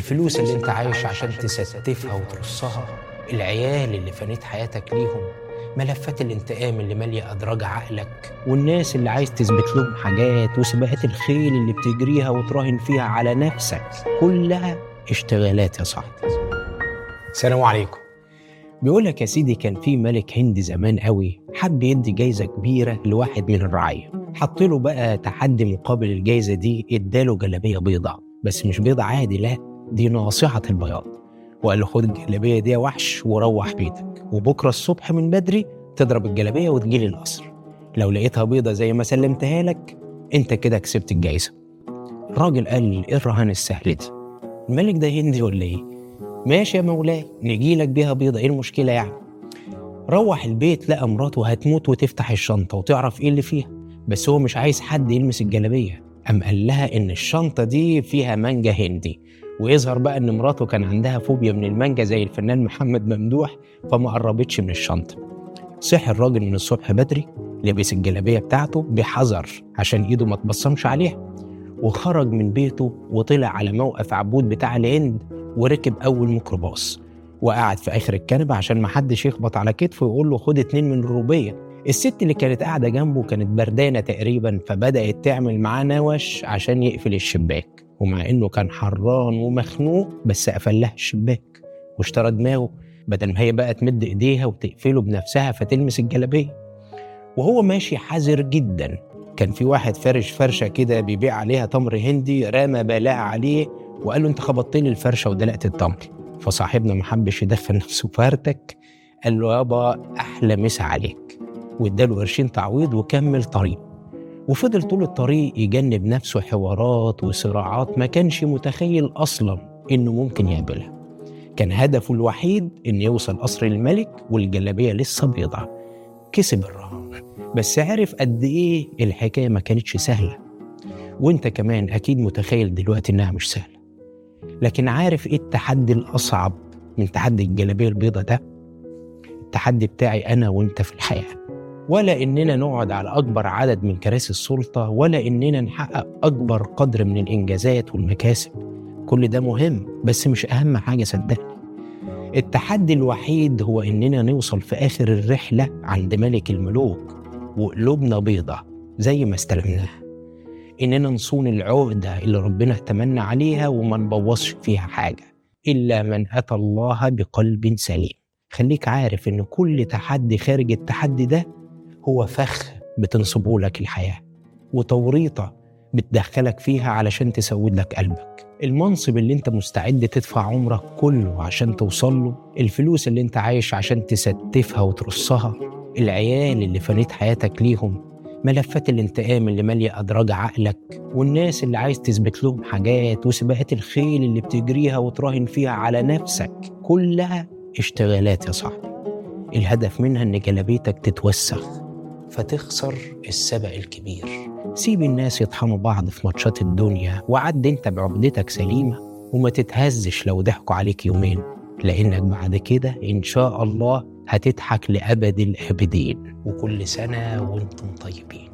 الفلوس اللي انت عايش عشان تستفها وترصها العيال اللي فنيت حياتك ليهم ملفات الانتقام اللي مالية أدراج عقلك والناس اللي عايز تثبت لهم حاجات وسباقات الخيل اللي بتجريها وتراهن فيها على نفسك كلها اشتغالات يا صاحبي السلام عليكم بيقول لك يا سيدي كان في ملك هندي زمان قوي حب يدي جايزة كبيرة لواحد من الرعاية حط له بقى تحدي مقابل الجايزة دي اداله جلابية بيضة بس مش بيضة عادي لا دي ناصعة البياض وقال له خد الجلابية دي يا وحش وروح بيتك وبكرة الصبح من بدري تضرب الجلابية وتجيلي القصر لو لقيتها بيضة زي ما سلمتها لك انت كده كسبت الجايزة الراجل قال ايه الرهان السهل دي الملك ده هندي ولا ايه ماشي يا مولاي نجي لك بيها بيضة ايه المشكلة يعني روح البيت لقى مراته هتموت وتفتح الشنطة وتعرف ايه اللي فيها بس هو مش عايز حد يلمس الجلابية قام قال لها ان الشنطة دي فيها مانجا هندي ويظهر بقى ان مراته كان عندها فوبيا من المانجا زي الفنان محمد ممدوح فما قربتش من الشنطة صحي الراجل من الصبح بدري لبس الجلابية بتاعته بحذر عشان ايده ما تبصمش عليها وخرج من بيته وطلع على موقف عبود بتاع الهند وركب أول ميكروباص وقعد في آخر الكنبة عشان ما حدش يخبط على كتفه ويقول له خد اتنين من الروبية الست اللي كانت قاعدة جنبه كانت بردانة تقريبا فبدأت تعمل معاه نوش عشان يقفل الشباك ومع إنه كان حران ومخنوق بس قفل لها الشباك واشترى دماغه بدل ما هي بقى تمد إيديها وتقفله بنفسها فتلمس الجلابية وهو ماشي حذر جدا كان في واحد فرش فرشه كده بيبيع عليها تمر هندي رمى بلاعة عليه وقال له انت خبطت لي الفرشه ودلقت التمر فصاحبنا ما حبش يدخل نفسه فارتك قال له يابا احلى مسا عليك واداله قرشين تعويض وكمل طريق وفضل طول الطريق يجنب نفسه حوارات وصراعات ما كانش متخيل اصلا انه ممكن يقابلها كان هدفه الوحيد انه يوصل قصر الملك والجلابيه لسه بيضة كسب الرهان بس عرف قد ايه الحكايه ما كانتش سهله وانت كمان اكيد متخيل دلوقتي انها مش سهله لكن عارف ايه التحدي الاصعب من تحدي الجلابيه البيضاء ده التحدي بتاعي انا وانت في الحياه ولا اننا نقعد على اكبر عدد من كراسي السلطه ولا اننا نحقق اكبر قدر من الانجازات والمكاسب كل ده مهم بس مش اهم حاجه صدقني التحدي الوحيد هو اننا نوصل في اخر الرحله عند ملك الملوك وقلوبنا بيضة زي ما استلمناها إننا نصون العقدة اللي ربنا اتمنى عليها وما نبوظش فيها حاجة إلا من أتى الله بقلب سليم خليك عارف إن كل تحدي خارج التحدي ده هو فخ بتنصبه لك الحياة وتوريطة بتدخلك فيها علشان تسود لك قلبك المنصب اللي انت مستعد تدفع عمرك كله عشان توصل له الفلوس اللي انت عايش عشان تستفها وترصها العيال اللي فنيت حياتك ليهم ملفات الانتقام اللي مالية أدراج عقلك والناس اللي عايز تثبت لهم حاجات وسباقات الخيل اللي بتجريها وتراهن فيها على نفسك كلها اشتغالات يا صاحبي الهدف منها إن جلابيتك تتوسخ فتخسر السبق الكبير سيب الناس يطحنوا بعض في ماتشات الدنيا وعد انت بعقدتك سليمة وما تتهزش لو ضحكوا عليك يومين لأنك بعد كده إن شاء الله هتضحك لأبد الآبدين وكل سنة وانتم طيبين